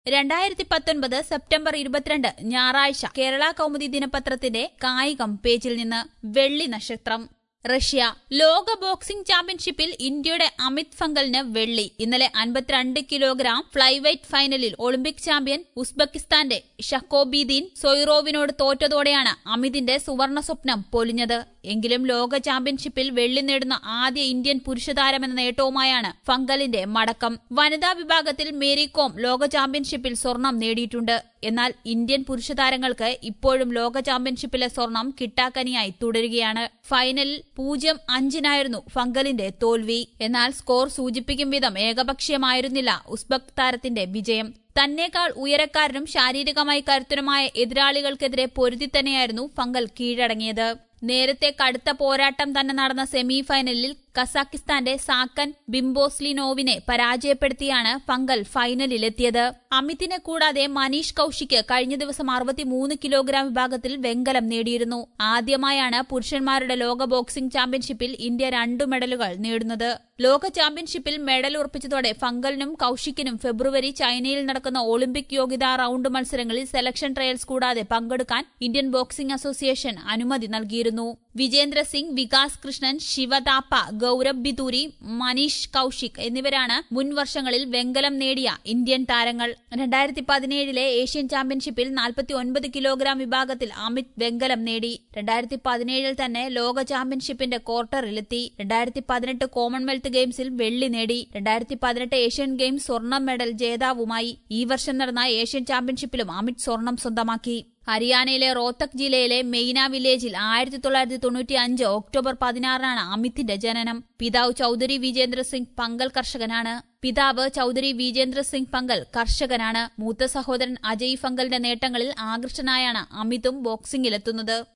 രണ്ടായിരത്തി പത്തൊൻപത് സെപ്റ്റംബർ ഇരുപത്തിരണ്ട് ഞായറാഴ്ച കേരള കൗമുദി ദിനപത്രത്തിന്റെ കായികം പേജിൽ നിന്ന് വെള്ളി നക്ഷത്രം റഷ്യ ലോക ബോക്സിംഗ് ചാമ്പ്യൻഷിപ്പിൽ ഇന്ത്യയുടെ അമിത് ഫംഗലിന് വെള്ളി ഇന്നലെ അൻപത്തിരണ്ട് കിലോഗ്രാം ഫ്ലൈവെയ്റ്റ് ഫൈനലിൽ ഒളിമ്പിക് ചാമ്പ്യൻ ഉസ്ബെക്കിസ്ഥാന്റെ ഷക്കോബിദീൻ സൊയ്റോവിനോട് തോറ്റതോടെയാണ് അമിതിന്റെ സുവർണ സ്വപ്നം പൊലിഞ്ഞത് എങ്കിലും ലോക ചാമ്പ്യൻഷിപ്പിൽ വെള്ളി നേടുന്ന ആദ്യ ഇന്ത്യൻ പുരുഷതാരമെന്ന നേട്ടവുമായാണ് ഫംഗലിന്റെ മടക്കം വനിതാ വിഭാഗത്തിൽ മേരി കോം ലോക ചാമ്പ്യൻഷിപ്പിൽ സ്വർണം നേടിയിട്ടുണ്ട് എന്നാൽ ഇന്ത്യൻ പുരുഷതാരങ്ങൾക്ക് ഇപ്പോഴും ലോക ചാമ്പ്യൻഷിപ്പിലെ സ്വർണം കിട്ടാക്കനിയായി തുടരുകയാണ് ഫൈനലിൽ പൂജ്യം അഞ്ചിനായിരുന്നു ഫംഗലിന്റെ തോൽവി എന്നാൽ സ്കോർ സൂചിപ്പിക്കും വിധം ഏകപക്ഷീയമായിരുന്നില്ല ഉസ്ബെക് താരത്തിന്റെ വിജയം തന്നേക്കാൾ ഉയരക്കാരനും ശാരീരികമായി കരുത്തനുമായ എതിരാളികൾക്കെതിരെ പൊരുതി തന്നെയായിരുന്നു ഫംഗൽ കീഴടങ്ങിയത് നേരത്തെ കടുത്ത പോരാട്ടം തന്നെ നടന്ന സെമി ഫൈനലിൽ കസാക്കിസ്ഥാന്റെ സാക്കൻ ബിംബോസ്ലിനോവിനെ പരാജയപ്പെടുത്തിയാണ് ഫംഗൽ ഫൈനലിലെത്തിയത് അമിതിനെ കൂടാതെ മനീഷ് കൌശിക്ക് കഴിഞ്ഞ ദിവസം അറുപത്തിമൂന്ന് കിലോഗ്രാം വിഭാഗത്തിൽ വെങ്കലം നേടിയിരുന്നു ആദ്യമായാണ് പുരുഷന്മാരുടെ ലോക ബോക്സിംഗ് ചാമ്പ്യൻഷിപ്പിൽ ഇന്ത്യ രണ്ടു മെഡലുകൾ നേടുന്നത് ലോക ചാമ്പ്യൻഷിപ്പിൽ മെഡൽ ഉറപ്പിച്ചതോടെ ഫംഗലിനും കൌശിക്കിനും ഫെബ്രുവരി ചൈനയിൽ നടക്കുന്ന ഒളിമ്പിക് യോഗ്യതാ റൌണ്ട് മത്സരങ്ങളിൽ സെലക്ഷൻ ട്രയൽസ് കൂടാതെ പങ്കെടുക്കാൻ ഇന്ത്യൻ ബോക്സിംഗ് അസോസിയേഷൻ അനുമതി നൽകിയിരുന്നു വിജേന്ദ്ര സിംഗ് വികാസ് കൃഷ്ണൻ ശിവതാപ്പ ഗൌരവ് ബിദൂരി മനീഷ് കൌശിക് എന്നിവരാണ് മുൻ വർഷങ്ങളിൽ വെങ്കലം നേടിയ ഇന്ത്യൻ താരങ്ങൾ രണ്ടായിരത്തി പതിനേഴിലെ ഏഷ്യൻ ചാമ്പ്യൻഷിപ്പിൽ നാൽപ്പത്തി ഒൻപത് കിലോഗ്രാം വിഭാഗത്തിൽ അമിത് വെങ്കലം നേടി രണ്ടായിരത്തി പതിനേഴിൽ തന്നെ ലോക ചാമ്പ്യൻഷിപ്പിന്റെ ക്വാർട്ടറിലെത്തി രണ്ടായിരത്തി പതിനെട്ട് കോമൺവെൽത്ത് ഗെയിംസിൽ വെള്ളി നേടി രണ്ടായിരത്തി പതിനെട്ട് ഏഷ്യൻ ഗെയിംസ് സ്വർണ്ണ മെഡൽ ജേതാവുമായി ഈ വർഷം നടന്ന ഏഷ്യൻ ചാമ്പ്യൻഷിപ്പിലും അമിത് സ്വർണം സ്വന്തമാക്കി ഹരിയാനയിലെ റോത്തക് ജില്ലയിലെ മെയ്ന വില്ലേജിൽ ആയിരത്തി തൊള്ളായിരത്തി തൊണ്ണൂറ്റി അഞ്ച് ഒക്ടോബർ പതിനാറിനാണ് അമിത്തിന്റെ ജനനം പിതാവ് ചൌധരി വിജേന്ദ്ര സിംഗ് പങ്കൽ കർഷകനാണ് പിതാവ് ചൌധരി വിജേന്ദ്ര സിംഗ് പങ്കൽ കർഷകനാണ് മൂത്ത സഹോദരൻ അജയ് ഫങ്കലിന്റെ നേട്ടങ്ങളിൽ ആകൃഷ്ടനായാണ് അമിതും ബോക്സിംഗിലെത്തുന്നത്